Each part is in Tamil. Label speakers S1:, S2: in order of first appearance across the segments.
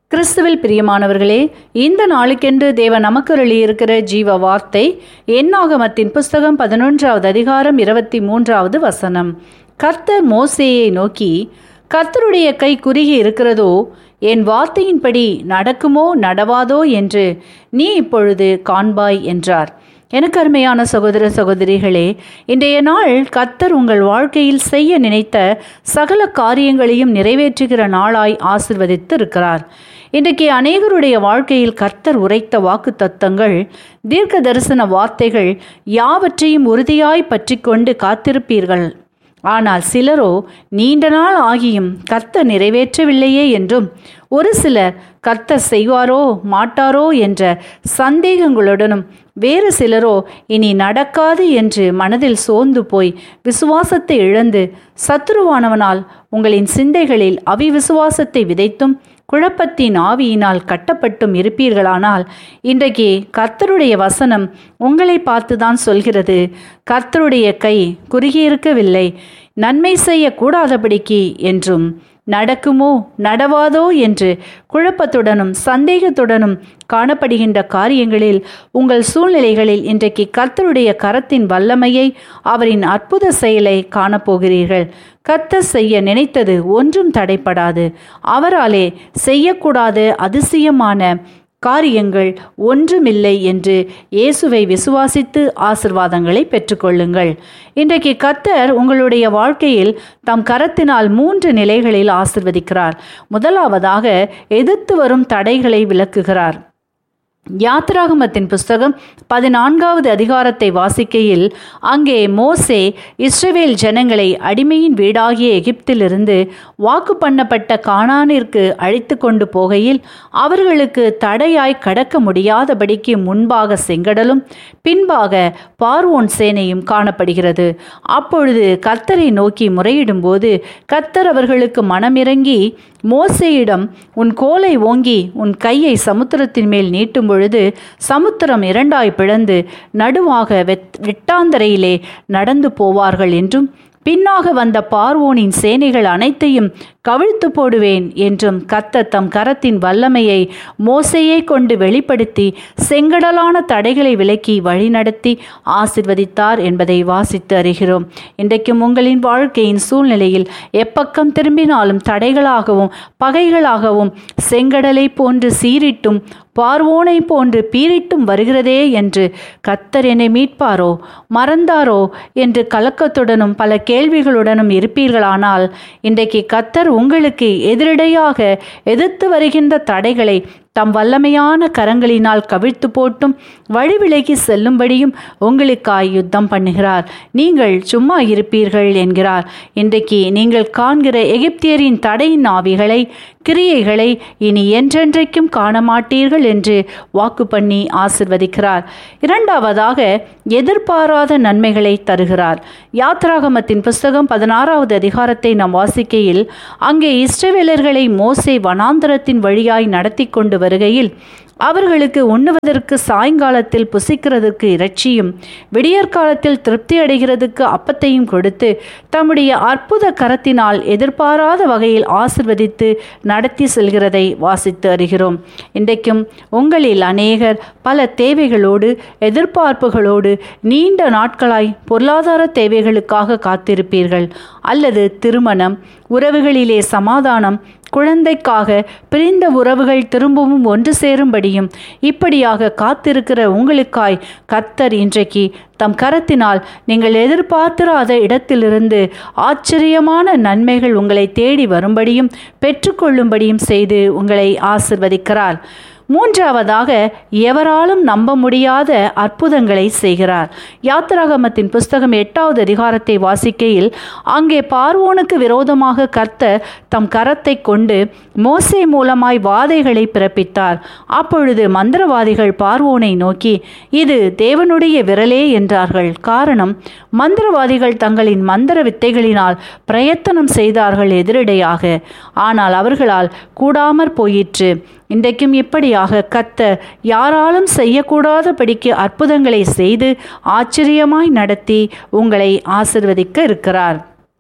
S1: கிறிஸ்துவில் பிரியமானவர்களே இந்த நாளுக்கென்று தேவன் நமக்கு இருக்கிற ஜீவ வார்த்தை எண்ணாகமத்தின் புஸ்தகம் பதினொன்றாவது அதிகாரம் இருபத்தி மூன்றாவது வசனம் கர்த்தர் மோசேயை நோக்கி கர்த்தருடைய கை குறுகி இருக்கிறதோ என் வார்த்தையின்படி நடக்குமோ நடவாதோ என்று நீ இப்பொழுது காண்பாய் என்றார் எனக்கு அருமையான சகோதர சகோதரிகளே இன்றைய நாள் கத்தர் உங்கள் வாழ்க்கையில் செய்ய நினைத்த சகல காரியங்களையும் நிறைவேற்றுகிற நாளாய் ஆசிர்வதித்து இருக்கிறார் இன்றைக்கு அநேகருடைய வாழ்க்கையில் கர்த்தர் உரைத்த வாக்கு தத்தங்கள் தீர்க்க தரிசன வார்த்தைகள் யாவற்றையும் உறுதியாய் பற்றி கொண்டு காத்திருப்பீர்கள் ஆனால் சிலரோ நீண்ட நாள் ஆகியும் கர்த்தர் நிறைவேற்றவில்லையே என்றும் ஒரு சிலர் கர்த்தர் செய்வாரோ மாட்டாரோ என்ற சந்தேகங்களுடனும் வேறு சிலரோ இனி நடக்காது என்று மனதில் சோர்ந்து போய் விசுவாசத்தை இழந்து சத்துருவானவனால் உங்களின் சிந்தைகளில் அவிவிசுவாசத்தை விதைத்தும் குழப்பத்தின் ஆவியினால் கட்டப்பட்டும் இருப்பீர்களானால் இன்றைக்கு கர்த்தருடைய வசனம் உங்களை பார்த்துதான் சொல்கிறது கர்த்தருடைய கை குறுகியிருக்கவில்லை நன்மை செய்யக்கூடாதபடிக்கு என்றும் நடக்குமோ நடவாதோ என்று குழப்பத்துடனும் சந்தேகத்துடனும் காணப்படுகின்ற காரியங்களில் உங்கள் சூழ்நிலைகளில் இன்றைக்கு கர்த்தருடைய கரத்தின் வல்லமையை அவரின் அற்புத செயலை காணப்போகிறீர்கள் கர்த்தர் செய்ய நினைத்தது ஒன்றும் தடைப்படாது அவராலே செய்யக்கூடாத அதிசயமான காரியங்கள் ஒன்றுமில்லை என்று இயேசுவை விசுவாசித்து ஆசிர்வாதங்களை பெற்றுக்கொள்ளுங்கள் இன்றைக்கு கத்தர் உங்களுடைய வாழ்க்கையில் தம் கரத்தினால் மூன்று நிலைகளில் ஆசிர்வதிக்கிறார் முதலாவதாக எதிர்த்து வரும் தடைகளை விளக்குகிறார் யாத்ராகமத்தின் புஸ்தகம் பதினான்காவது அதிகாரத்தை வாசிக்கையில் அங்கே மோசே இஸ்ரவேல் ஜனங்களை அடிமையின் வீடாகிய எகிப்திலிருந்து வாக்கு பண்ணப்பட்ட கானானிற்கு அழைத்து கொண்டு போகையில் அவர்களுக்கு தடையாய் கடக்க முடியாதபடிக்கு முன்பாக செங்கடலும் பின்பாக பார்வோன் சேனையும் காணப்படுகிறது அப்பொழுது கர்த்தரை நோக்கி முறையிடும்போது கர்த்தர் அவர்களுக்கு மனமிறங்கி மோசேயிடம் உன் கோலை ஓங்கி உன் கையை சமுத்திரத்தின் மேல் நீட்டும் பொழுது சமுத்திரம் இரண்டாய் பிளந்து நடுவாக வெட் வெட்டாந்தரையிலே நடந்து போவார்கள் என்றும் பின்னாக வந்த பார்வோனின் சேனைகள் அனைத்தையும் கவிழ்த்து போடுவேன் என்றும் கத்த தம் கரத்தின் வல்லமையை மோசையை கொண்டு வெளிப்படுத்தி செங்கடலான தடைகளை விலக்கி வழிநடத்தி ஆசிர்வதித்தார் என்பதை வாசித்து அறிகிறோம் இன்றைக்கும் உங்களின் வாழ்க்கையின் சூழ்நிலையில் எப்பக்கம் திரும்பினாலும் தடைகளாகவும் பகைகளாகவும் செங்கடலை போன்று சீரிட்டும் பார்வோனை போன்று பீரிட்டும் வருகிறதே என்று கத்தர் என்னை மீட்பாரோ மறந்தாரோ என்று கலக்கத்துடனும் பல கேள்விகளுடனும் இருப்பீர்களானால் இன்றைக்கு கத்தர் உங்களுக்கு எதிரடையாக எதிர்த்து வருகின்ற தடைகளை தம் வல்லமையான கரங்களினால் கவிழ்த்து போட்டும் வழிவிலகி செல்லும்படியும் உங்களுக்காய் யுத்தம் பண்ணுகிறார் நீங்கள் சும்மா இருப்பீர்கள் என்கிறார் இன்றைக்கு நீங்கள் காண்கிற எகிப்தியரின் தடையின் ஆவிகளை கிரியைகளை இனி என்றென்றைக்கும் காண மாட்டீர்கள் என்று வாக்கு பண்ணி ஆசிர்வதிக்கிறார் இரண்டாவதாக எதிர்பாராத நன்மைகளை தருகிறார் யாத்ராகமத்தின் புஸ்தகம் பதினாறாவது அதிகாரத்தை நாம் வாசிக்கையில் அங்கே இஸ்ரவேலர்களை மோசே வனாந்தரத்தின் வழியாய் நடத்தி கொண்டு வருகையில் அவர்களுக்கு உண்ணுவதற்கு சாயங்காலத்தில் புசிக்கிறதுக்கு இறைச்சியும் விடியற்காலத்தில் திருப்தி அடைகிறதுக்கு அப்பத்தையும் கொடுத்து தம்முடைய அற்புத கரத்தினால் எதிர்பாராத வகையில் ஆசிர்வதித்து நடத்தி செல்கிறதை வாசித்து அறிகிறோம் இன்றைக்கும் உங்களில் அநேகர் பல தேவைகளோடு எதிர்பார்ப்புகளோடு நீண்ட நாட்களாய் பொருளாதார தேவைகளுக்காக காத்திருப்பீர்கள் அல்லது திருமணம் உறவுகளிலே சமாதானம் குழந்தைக்காக பிரிந்த உறவுகள் திரும்பவும் ஒன்று சேரும்படியும் இப்படியாக காத்திருக்கிற உங்களுக்காய் கத்தர் இன்றைக்கு தம் கரத்தினால் நீங்கள் எதிர்பார்த்திராத இடத்திலிருந்து ஆச்சரியமான நன்மைகள் உங்களை தேடி வரும்படியும் பெற்றுக்கொள்ளும்படியும் செய்து உங்களை ஆசிர்வதிக்கிறார் மூன்றாவதாக எவராலும் நம்ப முடியாத அற்புதங்களை செய்கிறார் யாத்திராகமத்தின் புஸ்தகம் எட்டாவது அதிகாரத்தை வாசிக்கையில் அங்கே பார்வோனுக்கு விரோதமாக கர்த்த தம் கரத்தை கொண்டு மோசே மூலமாய் வாதைகளை பிறப்பித்தார் அப்பொழுது மந்திரவாதிகள் பார்வோனை நோக்கி இது தேவனுடைய விரலே என்றார்கள் காரணம் மந்திரவாதிகள் தங்களின் மந்திர வித்தைகளினால் பிரயத்தனம் செய்தார்கள் எதிரடையாக ஆனால் அவர்களால் கூடாமற் போயிற்று இன்றைக்கும் இப்படியாக கத்த யாராலும் செய்யக்கூடாதபடிக்கு அற்புதங்களை செய்து ஆச்சரியமாய் நடத்தி உங்களை ஆசிர்வதிக்க இருக்கிறார்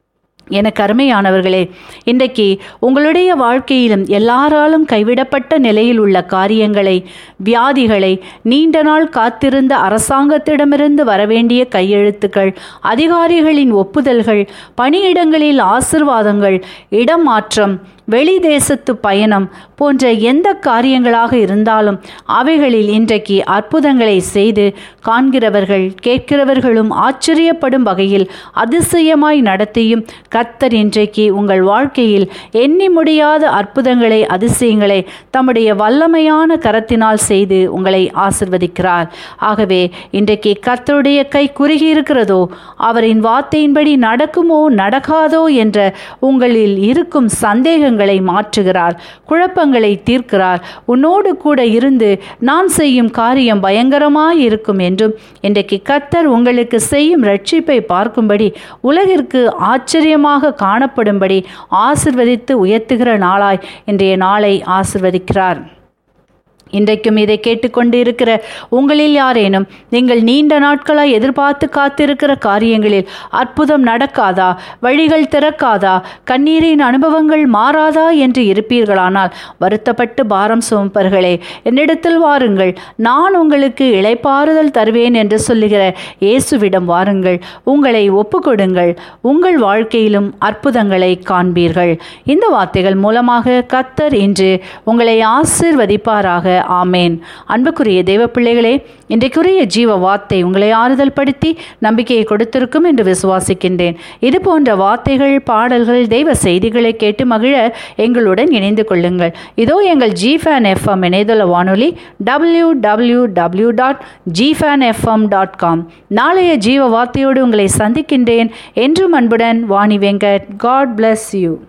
S1: எனக்கு அருமையானவர்களே இன்றைக்கு உங்களுடைய வாழ்க்கையிலும் எல்லாராலும் கைவிடப்பட்ட நிலையில் உள்ள காரியங்களை வியாதிகளை நீண்ட நாள் காத்திருந்த அரசாங்கத்திடமிருந்து வரவேண்டிய கையெழுத்துக்கள் அதிகாரிகளின் ஒப்புதல்கள் பணியிடங்களில் ஆசிர்வாதங்கள் இடமாற்றம் வெளி தேசத்து பயணம் போன்ற எந்த காரியங்களாக இருந்தாலும் அவைகளில் இன்றைக்கு அற்புதங்களை செய்து காண்கிறவர்கள் கேட்கிறவர்களும் ஆச்சரியப்படும் வகையில் அதிசயமாய் நடத்தியும் கர்த்தர் இன்றைக்கு உங்கள் வாழ்க்கையில் எண்ணி முடியாத அற்புதங்களை அதிசயங்களை தம்முடைய வல்லமையான கரத்தினால் செய்து உங்களை ஆசிர்வதிக்கிறார் ஆகவே இன்றைக்கு கர்த்தருடைய கை குறுகி இருக்கிறதோ அவரின் வார்த்தையின்படி நடக்குமோ நடக்காதோ என்ற உங்களில் இருக்கும் சந்தேகங்களை மாற்றுகிறார் குழப்பங்களை தீர்க்கிறார் உன்னோடு கூட இருந்து நான் செய்யும் காரியம் பயங்கரமாய் இருக்கும் என்றும் இன்றைக்கு கர்த்தர் உங்களுக்கு செய்யும் ரட்சிப்பை பார்க்கும்படி உலகிற்கு ஆச்சரியமாக காணப்படும்படி ஆசிர்வதித்து உயர்த்துகிற நாளாய் இன்றைய நாளை ஆசிர்வதிக்கிறார் இன்றைக்கும் இதை கேட்டுக்கொண்டு இருக்கிற உங்களில் யாரேனும் நீங்கள் நீண்ட நாட்களாய் எதிர்பார்த்து காத்திருக்கிற காரியங்களில் அற்புதம் நடக்காதா வழிகள் திறக்காதா கண்ணீரின் அனுபவங்கள் மாறாதா என்று இருப்பீர்களானால் வருத்தப்பட்டு பாரம் சுமப்பர்களே என்னிடத்தில் வாருங்கள் நான் உங்களுக்கு இளைப்பாறுதல் தருவேன் என்று சொல்லுகிற இயேசுவிடம் வாருங்கள் உங்களை ஒப்புக்கொடுங்கள் உங்கள் வாழ்க்கையிலும் அற்புதங்களை காண்பீர்கள் இந்த வார்த்தைகள் மூலமாக கத்தர் இன்று உங்களை ஆசிர்வதிப்பாராக ஆமேன் அன்புக்குரிய தெய்வ பிள்ளைகளே இன்றைக்குரிய ஜீவ வார்த்தை உங்களை ஆறுதல் படுத்தி நம்பிக்கையை கொடுத்திருக்கும் என்று விசுவாசிக்கின்றேன் இது போன்ற வார்த்தைகள் பாடல்கள் தெய்வ செய்திகளை கேட்டு மகிழ எங்களுடன் இணைந்து கொள்ளுங்கள் இதோ எங்கள் ஜிஃபேன் எஃப்எம் இணையதள வானொலி டபிள்யூ டபிள்யூ டபிள்யூ டாட் ஜிஃபேன் எஃப்எம் டாட் காம் நாளைய ஜீவ வார்த்தையோடு உங்களை சந்திக்கின்றேன் என்றும் அன்புடன் Vani Venkat God bless you